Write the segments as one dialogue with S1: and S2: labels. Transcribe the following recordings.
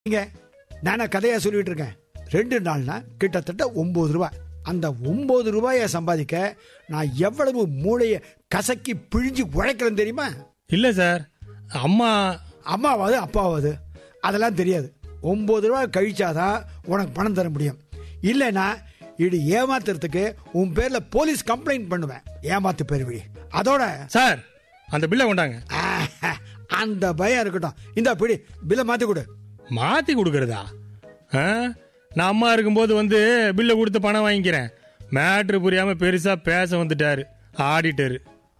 S1: நீங்க நானா கதையா சொல்லிட்டு இருக்கேன் ரெண்டு நாள்னா கிட்டத்தட்ட ஒன்பது ரூபாய் அந்த ஒன்பது ரூபாயை சம்பாதிக்க நான் எவ்வளவு மூளைய கசக்கி பிழிஞ்சு உழைக்கிறேன் தெரியுமா
S2: இல்ல சார் அம்மா
S1: அம்மாவாது அப்பாவாது அதெல்லாம் தெரியாது ஒன்பது ரூபாய் கழிச்சாதான் உனக்கு பணம் தர முடியும் இல்லைன்னா இது ஏமாத்துறதுக்கு உன் பேர்ல போலீஸ் கம்ப்ளைண்ட் பண்ணுவேன் ஏமாத்து பெருவிழி அதோட
S2: சார் அந்த பில்லை கொண்டாங்க
S1: ஆஹ், அந்த பயம் இருக்கட்டும் இந்த பிடி பில்லை மாத்தி கொடு
S2: மாத்தி கொடுக்கறதா ஆ? நான் அம்மா இருக்கும்போது வந்து பில்லை கொடுத்து பணம் வாங்கிக்கிறேன் மேட்ரு புரியாம பெருசா பேச வந்துட்டாரு ஆடிட்டரு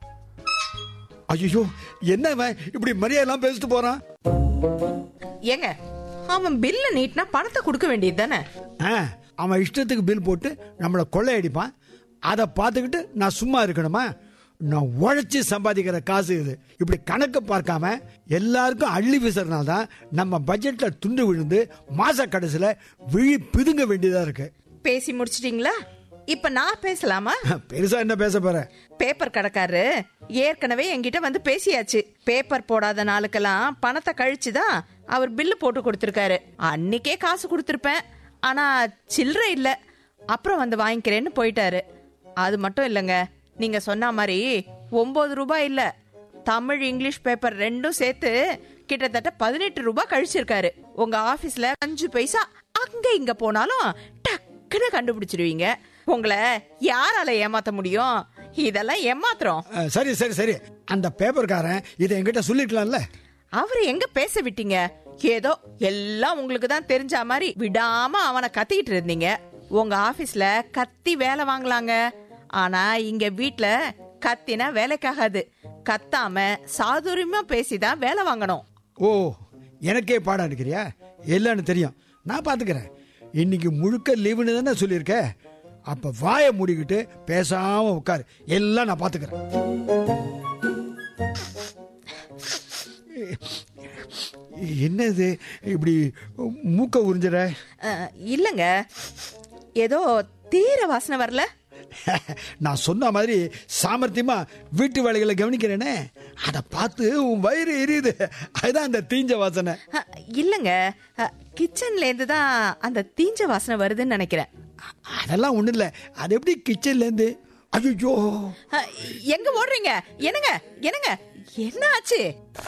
S1: ஐயோ என்ன இவன் இப்படி மரியாதைலாம் பேசிட்டு போறான்
S3: ஏங்க அவன் பில்ல நீட்னா பணத்தை கொடுக்க வேண்டியது தானே
S1: ஆ, அவன் இஷ்டத்துக்கு பில் போட்டு நம்மளை கொள்ளையடிப்பான் அதை பார்த்துக்கிட்டு நான் சும்மா இருக்கணுமா நான் உழைச்சி சம்பாதிக்கிற காசு இது இப்படி கணக்கு பார்க்காம எல்லாருக்கும் அள்ளி வீசுறதுனால தான் நம்ம பட்ஜெட்ல துண்டு விழுந்து மாச கடைசியில விழி பிதுங்க வேண்டியதா இருக்கு
S3: பேசி முடிச்சிட்டீங்களா இப்ப நான் பேசலாமா
S1: பெருசா என்ன பேச போற
S3: பேப்பர் கடைக்காரரு ஏற்கனவே என்கிட்ட வந்து பேசியாச்சு பேப்பர் போடாத நாளுக்கெல்லாம் பணத்தை கழிச்சுதான் அவர் பில்லு போட்டு கொடுத்திருக்காரு அன்னைக்கே காசு கொடுத்திருப்பேன் ஆனா சில்லறை இல்ல அப்புறம் வந்து வாங்கிக்கிறேன்னு போயிட்டாரு அது மட்டும் இல்லைங்க நீங்க சொன்ன மாதிரி ஒன்பது ரூபாய் இல்ல தமிழ் இங்கிலீஷ் பேப்பர் ரெண்டும் சேர்த்து கிட்டத்தட்ட பதினெட்டு ரூபாய் கழிச்சிருக்காரு உங்க ஆபீஸ்ல அஞ்சு பைசா அங்க இங்க போனாலும் டக்குன்னு கண்டுபிடிச்சிருவீங்க உங்களை யாரால ஏமாத்த முடியும் இதெல்லாம் ஏமாத்துறோம்
S1: அஹ், சரி சரி சரி அந்த பேப்பர்காரன் இதை என்கிட்ட சொல்லிருக்கலாம்ல
S3: அவரை எங்க பேச விட்டீங்க ஏதோ எல்லாம் உங்களுக்கு தான் தெரிஞ்ச மாதிரி விடாம அவனை கத்திக்கிட்டு இருந்தீங்க உங்க ஆபீஸ்ல கத்தி வேலை வாங்கலாங்க ஆனா இங்க வீட்ல கத்தினா வேலைக்காகாது கத்தாம சாதுரியமா பேசிதான் வேலை வாங்கணும்
S1: ஓ எனக்கே பாடம் இருக்கிறியா இல்லைன்னு தெரியும் நான் பார்த்துக்கிறேன் இன்னைக்கு முழுக்க லீவுன்னு தானே சொல்லியிருக்க அப்ப வாயை மூடிக்கிட்டு பேசாம உட்காரு எல்லாம் நான் பார்த்துக்கிறேன் என்னது இப்படி மூக்க உறிஞ்சிற
S3: அஹ், இல்லங்க ஏதோ தீர வாசனை வரல
S1: நான் சொன்ன மாதிரி சாமர்த்தியமா வீட்டு வேலைகளை கவனிக்கிறேனே அதை பார்த்து உன் வயிறு எரியுது அதுதான் அந்த தீஞ்ச வாசனை
S3: அஹ், இல்லங்க அஹ், கிச்சன்ல இருந்து தான் அந்த தீஞ்ச வாசனை வருதுன்னு நினைக்கிறேன்
S1: அதெல்லாம் ஒண்ணும் இல்லை அது எப்படி கிச்சன்ல இருந்து ஐயோ
S3: அஹ், எங்க ஓடுறீங்க என்னங்க என்னங்க என்ன ஆச்சு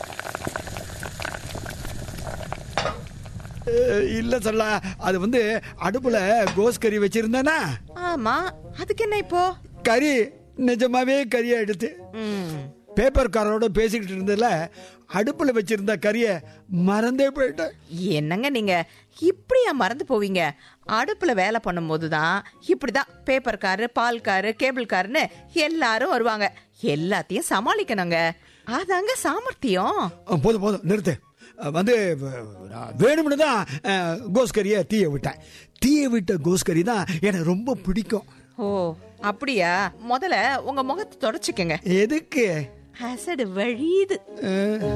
S1: அஹ், இல்ல சொல்லா அது வந்து அடுப்புல கோஸ் கறி வச்சிருந்தேனா
S3: ஆமா அதுக்கு என்ன இப்போ
S1: கறி நிஜமாவே கறியா எடுத்து
S3: ம்,
S1: பேப்பர்காரோட பேசிக்கிட்டு இருந்ததுல அடுப்புல வச்சிருந்த கறிய மறந்தே போயிட்டேன்
S3: என்னங்க நீங்க இப்படியா மறந்து போவீங்க அடுப்புல வேலை பண்ணும்போது தான் இப்படிதான் பேப்பர் காரு பால் காரு கேபிள் காருன்னு எல்லாரும் வருவாங்க எல்லாத்தையும் சமாளிக்கணுங்க அதாங்க சாமர்த்தியம்
S1: அஹ், போதும் போதும் நிறுத்து அஹ், வந்து வ- நான் வேணும்னு தான் அஹ், கோஸ் கறியை தீய விட்டேன் தீய விட்ட கோஸ் கறி தான் எனக்கு ரொம்ப பிடிக்கும்
S3: ஓ அப்படியா முதல்ல உங்க முகத்தை தொடச்சுக்கங்க
S1: எதுக்கு
S3: அசடு வழியுது
S1: அஹ்,